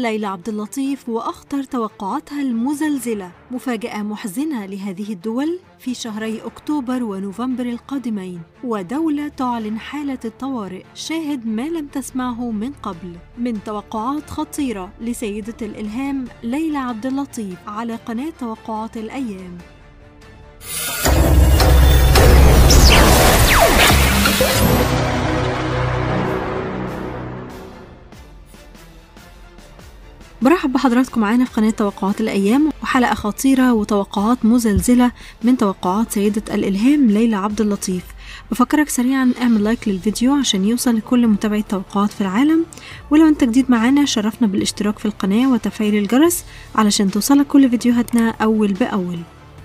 ليلى عبد اللطيف واخطر توقعاتها المزلزله مفاجاه محزنه لهذه الدول في شهري اكتوبر ونوفمبر القادمين ودوله تعلن حاله الطوارئ شاهد ما لم تسمعه من قبل من توقعات خطيره لسيده الالهام ليلى عبد اللطيف على قناه توقعات الايام برحب بحضراتكم معانا في قناة توقعات الأيام وحلقة خطيرة وتوقعات مزلزلة من توقعات سيدة الإلهام ليلى عبد اللطيف بفكرك سريعا اعمل لايك للفيديو عشان يوصل لكل متابعي التوقعات في العالم ولو انت جديد معانا شرفنا بالاشتراك في القناة وتفعيل الجرس علشان توصلك كل فيديوهاتنا أول بأول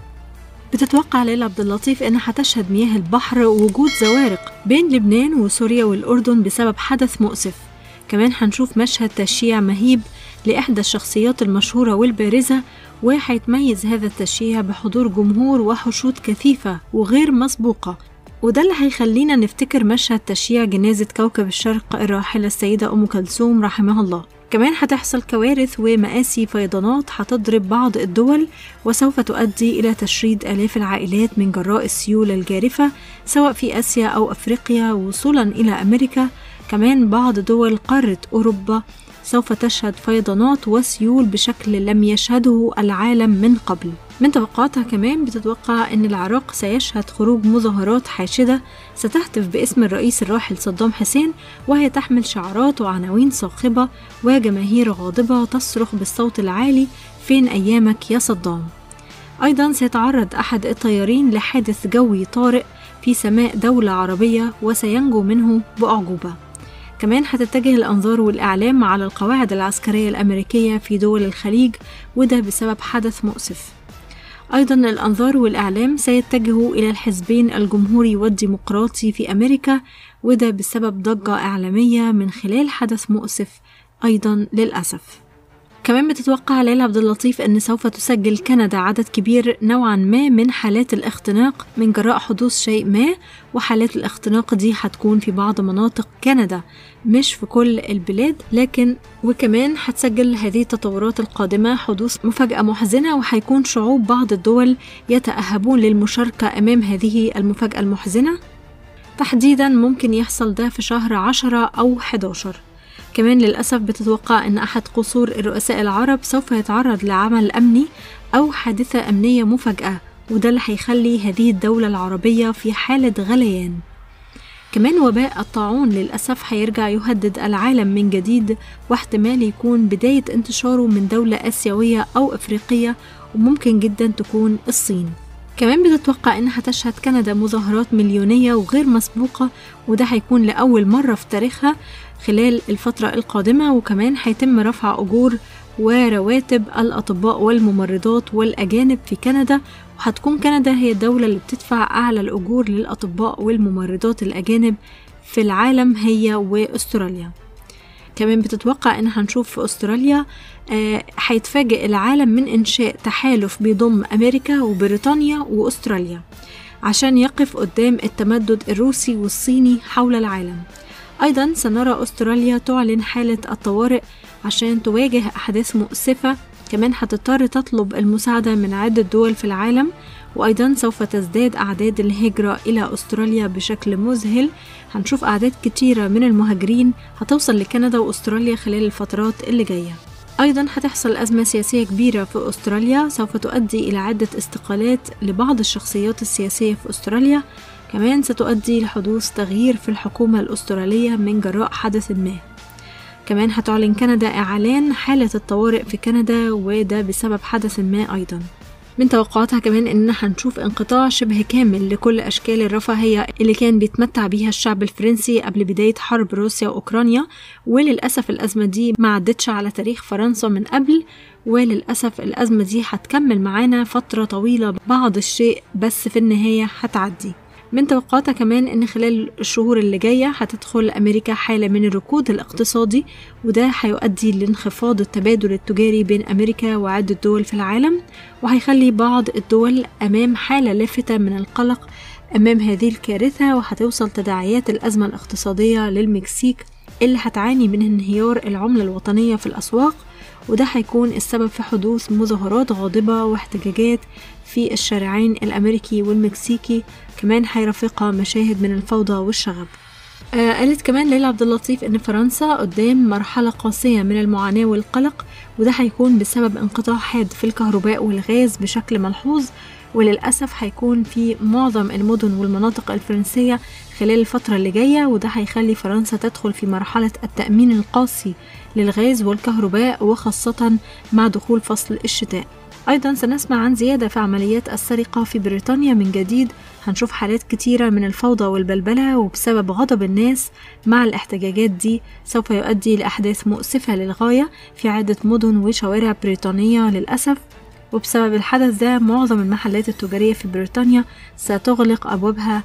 بتتوقع ليلى عبد اللطيف انها هتشهد مياه البحر ووجود زوارق بين لبنان وسوريا والأردن بسبب حدث مؤسف كمان هنشوف مشهد تشييع مهيب لإحدى الشخصيات المشهورة والبارزة وهيتميز هذا التشييع بحضور جمهور وحشود كثيفة وغير مسبوقة وده اللي هيخلينا نفتكر مشهد تشييع جنازة كوكب الشرق الراحلة السيدة أم كلثوم رحمها الله كمان هتحصل كوارث ومآسي فيضانات هتضرب بعض الدول وسوف تؤدي إلى تشريد آلاف العائلات من جراء السيول الجارفة سواء في آسيا أو أفريقيا وصولا إلى أمريكا كمان بعض دول قارة أوروبا سوف تشهد فيضانات وسيول بشكل لم يشهده العالم من قبل من توقعاتها كمان بتتوقع أن العراق سيشهد خروج مظاهرات حاشدة ستهتف باسم الرئيس الراحل صدام حسين وهي تحمل شعارات وعناوين صاخبة وجماهير غاضبة تصرخ بالصوت العالي فين أيامك يا صدام أيضا سيتعرض أحد الطيارين لحادث جوي طارئ في سماء دولة عربية وسينجو منه بأعجوبة كمان هتتجه الأنظار والإعلام على القواعد العسكرية الأمريكية في دول الخليج وده بسبب حدث مؤسف أيضا الأنظار والإعلام سيتجهوا إلى الحزبين الجمهوري والديمقراطي في أمريكا وده بسبب ضجة إعلامية من خلال حدث مؤسف أيضا للأسف كمان بتتوقع ليلى عبد اللطيف أن سوف تسجل كندا عدد كبير نوعا ما من حالات الاختناق من جراء حدوث شيء ما وحالات الاختناق دي هتكون في بعض مناطق كندا مش في كل البلاد لكن وكمان هتسجل هذه التطورات القادمة حدوث مفاجأة محزنة وهيكون شعوب بعض الدول يتأهبون للمشاركة أمام هذه المفاجأة المحزنة تحديدا ممكن يحصل ده في شهر عشرة أو 11 كمان للأسف بتتوقع أن أحد قصور الرؤساء العرب سوف يتعرض لعمل أمني أو حادثة أمنية مفاجأة وده اللي هيخلي هذه الدولة العربية في حالة غليان كمان وباء الطاعون للأسف هيرجع يهدد العالم من جديد واحتمال يكون بداية انتشاره من دولة آسيوية أو أفريقية وممكن جدا تكون الصين كمان بتتوقع إنها تشهد كندا مظاهرات مليونية وغير مسبوقة وده هيكون لأول مرة في تاريخها خلال الفترة القادمة وكمان هيتم رفع أجور ورواتب الأطباء والممرضات والأجانب في كندا وهتكون كندا هي الدولة اللي بتدفع أعلى الأجور للأطباء والممرضات الأجانب في العالم هي وأستراليا كمان بتتوقع ان هنشوف في استراليا هيتفاجئ آه العالم من انشاء تحالف بيضم امريكا وبريطانيا واستراليا عشان يقف قدام التمدد الروسي والصيني حول العالم ايضا سنرى استراليا تعلن حاله الطوارئ عشان تواجه احداث مؤسفه كمان هتضطر تطلب المساعده من عده دول في العالم وأيضا سوف تزداد أعداد الهجرة إلى أستراليا بشكل مذهل هنشوف أعداد كتيرة من المهاجرين هتوصل لكندا وأستراليا خلال الفترات اللي جاية أيضا هتحصل أزمة سياسية كبيرة في أستراليا سوف تؤدي إلى عدة استقالات لبعض الشخصيات السياسية في أستراليا كمان ستؤدي لحدوث تغيير في الحكومة الأسترالية من جراء حدث ما كمان هتعلن كندا إعلان حالة الطوارئ في كندا وده بسبب حدث ما أيضا من توقعاتها كمان إننا هنشوف انقطاع شبه كامل لكل أشكال الرفاهية اللي كان بيتمتع بيها الشعب الفرنسي قبل بداية حرب روسيا وأوكرانيا وللأسف الأزمة دي ما عدتش على تاريخ فرنسا من قبل وللأسف الأزمة دي هتكمل معانا فترة طويلة بعض الشيء بس في النهاية هتعدي من توقعاتها كمان ان خلال الشهور اللي جاية هتدخل امريكا حالة من الركود الاقتصادي وده هيؤدي لانخفاض التبادل التجاري بين امريكا وعدة دول في العالم وهيخلي بعض الدول امام حالة لافتة من القلق امام هذه الكارثة وهتوصل تداعيات الازمة الاقتصادية للمكسيك اللي هتعاني من انهيار العملة الوطنية في الاسواق وده هيكون السبب في حدوث مظاهرات غاضبة واحتجاجات في الشارعين الأمريكي والمكسيكي كمان هيرافقها مشاهد من الفوضى والشغب آه قالت كمان ليلى عبد اللطيف ان فرنسا قدام مرحله قاسيه من المعاناه والقلق وده هيكون بسبب انقطاع حاد في الكهرباء والغاز بشكل ملحوظ وللأسف هيكون في معظم المدن والمناطق الفرنسية خلال الفترة اللي جاية وده هيخلي فرنسا تدخل في مرحلة التأمين القاسي للغاز والكهرباء وخاصة مع دخول فصل الشتاء أيضا سنسمع عن زيادة في عمليات السرقة في بريطانيا من جديد هنشوف حالات كتيرة من الفوضى والبلبلة وبسبب غضب الناس مع الاحتجاجات دي سوف يؤدي لأحداث مؤسفة للغاية في عدة مدن وشوارع بريطانية للأسف وبسبب الحدث ده معظم المحلات التجارية في بريطانيا ستغلق أبوابها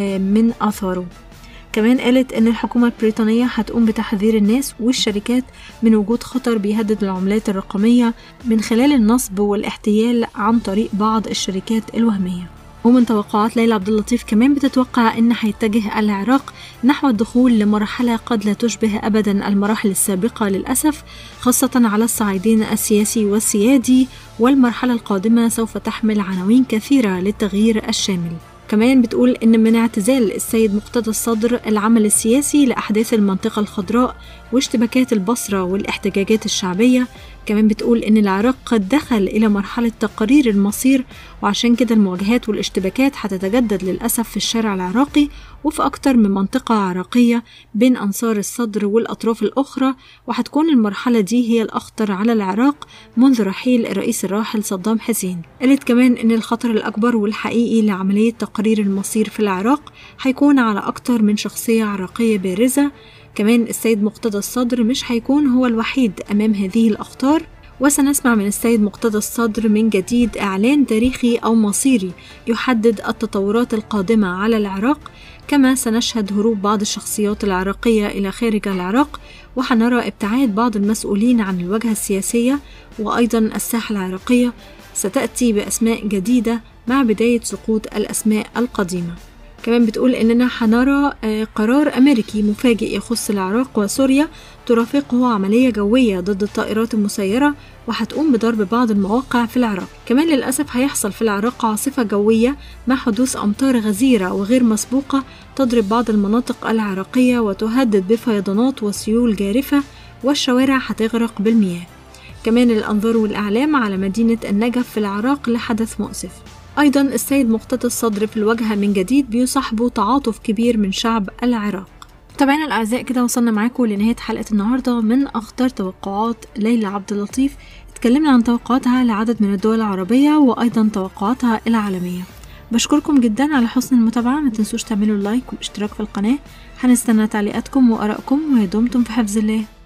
من آثاره كمان قالت إن الحكومة البريطانية هتقوم بتحذير الناس والشركات من وجود خطر بيهدد العملات الرقمية من خلال النصب والاحتيال عن طريق بعض الشركات الوهمية ومن توقعات ليلى عبد اللطيف كمان بتتوقع ان هيتجه العراق نحو الدخول لمرحله قد لا تشبه ابدا المراحل السابقه للاسف خاصه على الصعيدين السياسي والسيادي والمرحله القادمه سوف تحمل عناوين كثيره للتغيير الشامل كمان بتقول إن من اعتزال السيد مقتدى الصدر العمل السياسي لأحداث المنطقة الخضراء واشتباكات البصرة والاحتجاجات الشعبية كمان بتقول إن العراق قد دخل إلى مرحلة تقرير المصير وعشان كده المواجهات والاشتباكات هتتجدد للأسف في الشارع العراقي وفي أكتر من منطقة عراقية بين أنصار الصدر والأطراف الأخرى وهتكون المرحلة دي هي الأخطر على العراق منذ رحيل الرئيس الراحل صدام حسين قالت كمان إن الخطر الأكبر والحقيقي لعملية تقرير المصير في العراق هيكون على أكتر من شخصية عراقية بارزة كمان السيد مقتدى الصدر مش هيكون هو الوحيد أمام هذه الأخطار وسنسمع من السيد مقتدى الصدر من جديد إعلان تاريخي أو مصيري يحدد التطورات القادمة على العراق كما سنشهد هروب بعض الشخصيات العراقية إلى خارج العراق وحنرى ابتعاد بعض المسؤولين عن الواجهة السياسية وأيضا الساحة العراقية ستأتي بأسماء جديدة مع بداية سقوط الأسماء القديمة كمان بتقول إننا هنرى قرار أمريكي مفاجئ يخص العراق وسوريا ترافقه عملية جوية ضد الطائرات المسيرة وهتقوم بضرب بعض المواقع في العراق كمان للأسف هيحصل في العراق عاصفة جوية مع حدوث أمطار غزيرة وغير مسبوقة تضرب بعض المناطق العراقية وتهدد بفيضانات وسيول جارفة والشوارع هتغرق بالمياه كمان الأنظار والإعلام على مدينة النجف في العراق لحدث مؤسف أيضا السيد مقتدى الصدر في الواجهة من جديد بيصاحبه تعاطف كبير من شعب العراق متابعينا الأعزاء كده وصلنا معاكم لنهاية حلقة النهاردة من أخطر توقعات ليلى عبد اللطيف اتكلمنا عن توقعاتها لعدد من الدول العربية وأيضا توقعاتها العالمية بشكركم جدا على حسن المتابعة ما تنسوش تعملوا لايك واشتراك في القناة هنستنى تعليقاتكم وآرائكم ودمتم في حفظ الله